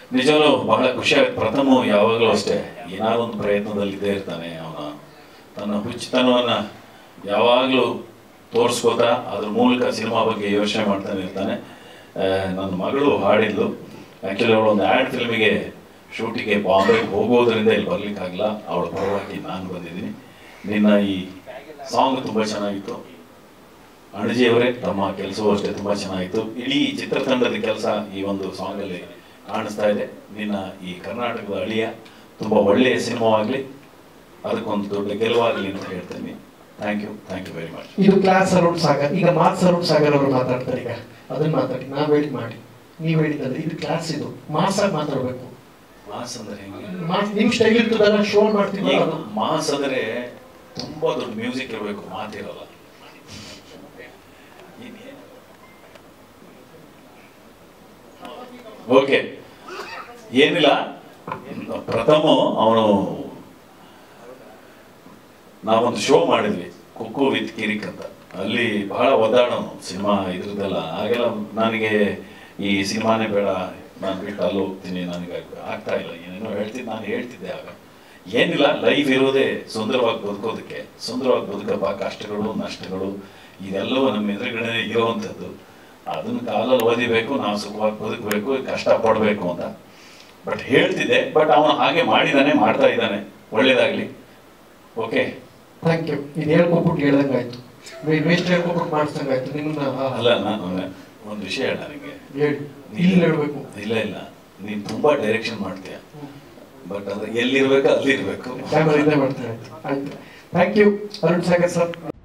ನಿಜವೂ ಬಹಳ ಖುಷಿ ಆಗುತ್ತೆ ಪ್ರಥಮ ಯಾವಾಗಲೂ ಅಷ್ಟೇ ಏನಾದ್ರು ಒಂದು ಪ್ರಯತ್ನದಲ್ಲಿ ಇದ್ದೇ ಇರ್ತಾನೆ ಅವನ ತನ್ನ ಹುಚ್ಚುತನವನ್ನು ಯಾವಾಗಲೂ ತೋರಿಸ್ಕೋತಾ ಅದ್ರ ಮೂಲಕ ಸಿನಿಮಾ ಬಗ್ಗೆ ಯೋಚನೆ ಮಾಡ್ತಾನೆ ಇರ್ತಾನೆ ಆ, ನನ್ನ ಮಗಳು ಹಾಡಿದ್ಲು ಆ್ಯಕ್ಚುಲಿ ಅವಳು ಒಂದು ಆ್ಯಡ್ ಫಿಲ್ಮಿಗೆ ಶೂಟಿಗೆ ಬಾಂಬೆಗೆ ಹೋಗೋದ್ರಿಂದ ಇಲ್ಲಿ ಬರ್ಲಿಕ್ಕಾಗಲ್ಲ ಅವಳ ಪರವಾಗಿ ನಾನು ಬಂದಿದ್ದೀನಿ ನಿನ್ನ ಈ ಸಾಂಗ್ ತುಂಬ ಚೆನ್ನಾಗಿತ್ತು ಅಣಜಿಯವರೇ ತಮ್ಮ ಕೆಲಸವೂ ಅಷ್ಟೇ ತುಂಬ ಚೆನ್ನಾಗಿತ್ತು ಇಡೀ ಚಿತ್ರತಂಡದ ಕೆಲಸ ಈ ಒಂದು ಸಾಂಗಲ್ಲಿ ಕಾಣಿಸ್ತಾ ಇದೆ ನಿನ್ನ ಈ ಕರ್ನಾಟಕದ ಅಳಿಯ ತುಂಬ ಒಳ್ಳೆಯ ಸಿನಿಮಾವಾಗಲಿ ಅದಕ್ಕೊಂದು ದೊಡ್ಡ ಗೆಲುವಾಗಲಿ ಅಂತ ಹೇಳ್ತೀನಿ thank you thank you very much ಇದು ಕ್ಲಾಸ್ ಅರುಣ್ ಸಾಗರ್ ಈಗ ಮಾರ್ಕ್ಸ್ ಅರುಣ್ ಸಾಗರ್ ಅವರು ಮಾತಾಡ್ತಾರೆ ಈಗ ಅದನ್ನ ಮಾತಾಡಿ ನಾವ್ ಹೇಳಿ ಮಾಡಿ ನೀವ್ ಹೇಳಿದ್ದಲ್ಲ ಇದು ಕ್ಲಾಸ್ ಇದು ಮಾಸ್ ಆಗಿ ಮಾತಾಡ್ಬೇಕು ಮಾಸ್ ಅಂದ್ರೆ ಹೆಂಗೆ ಮಾಸ್ ನಿಮ್ ಸ್ಟೈಲ್ ಇರ್ತದಲ್ಲ ಶೋ ಮಾಡ್ತೀವಿ ಈಗ ಮಾಸ್ ಅಂದ್ರೆ ತುಂಬಾ ದೊಡ್ಡ ಮ್ಯೂಸಿಕ್ ಇರಬೇಕು ಮಾತಿರಲ್ಲ ಓಕೆ ಏನಿಲ್ಲ ಪ್ರಥಮ ಅವನು ನಾವೊಂದು ಶೋ ಮಾಡಿದ್ವಿ ಕುಕ್ಕು ವಿತ್ ಕಿರಿಕ್ ಅಂತ ಅಲ್ಲಿ ಬಹಳ ಒದ್ದಾಡೋನು ಸಿನಿಮಾ ಇದ್ರದ್ದೆಲ್ಲ ಹಾಗೆಲ್ಲ ನನಗೆ ಈ ಸಿನಿಮಾನೇ ಬೇಡ ನಾನು ಬಿಟ್ಟು ಅಲ್ಲಿ ಹೋಗ್ತೀನಿ ನನಗೆ ಆಗ್ತಾ ಇಲ್ಲ ಏನೇನೋ ಹೇಳ್ತಿದ್ದೆ ನಾನು ಹೇಳ್ತಿದ್ದೆ ಆಗ ಏನಿಲ್ಲ ಲೈಫ್ ಇರೋದೇ ಸುಂದರವಾಗಿ ಬದುಕೋದಕ್ಕೆ ಸುಂದರವಾಗಿ ಬದುಕಪ್ಪ ಕಷ್ಟಗಳು ನಷ್ಟಗಳು ಇದೆಲ್ಲವೂ ನಮ್ಮ ಎದುರುಗಡೆ ಇರುವಂಥದ್ದು ಅದನ್ನ ಕಾಲಲ್ಲಿ ಓದಿಬೇಕು ನಾವು ಸುಖವಾಗಿ ಬದುಕಬೇಕು ಕಷ್ಟ ಪಡಬೇಕು ಅಂತ ಬಟ್ ಹೇಳ್ತಿದ್ದೆ ಬಟ್ ಅವನು ಹಾಗೆ ಮಾಡಿದಾನೆ ಮಾಡ್ತಾ ಇದ್ದಾನೆ ಒಳ್ಳೇದಾಗ್ಲಿ ಓಕೆ ಥ್ಯಾಂಕ್ ಯು ಇದು ಹೇಳ್ಕೊಬಿಟ್ಟು ಹೇಳ್ದಂಗಾಯ್ತು ವೇಸ್ಟ್ ಹೇಳ್ಕೊಬಿಟ್ಟು ಮಾಡಿಸ್ದಂಗಾಯ್ತು ನಿಮ್ಮನ್ನ ಆ, ಅಲ್ಲ ನಾನು ಒಂದು ವಿಷಯ ಹೇಳ ನನಗೆ ಹೇಳಿ ಇಲ್ಲಿ ಹೇಳ್ಬೇಕು ಇಲ್ಲ ಇಲ್ಲ ನೀನು ತುಂಬಾ ಡೈರೆಕ್ಷನ್ ಮಾಡ್ತೀಯ ಬಟ್ ಅದು ಎಲ್ಲಿರ್ಬೇಕು ಅಲ್ಲಿರ್ಬೇಕು ಕ್ಯಾಮರಾ ಇಂದ ಮಾಡ್ತಾರೆ ಆಯ್ತು thank you Arun Sagar sir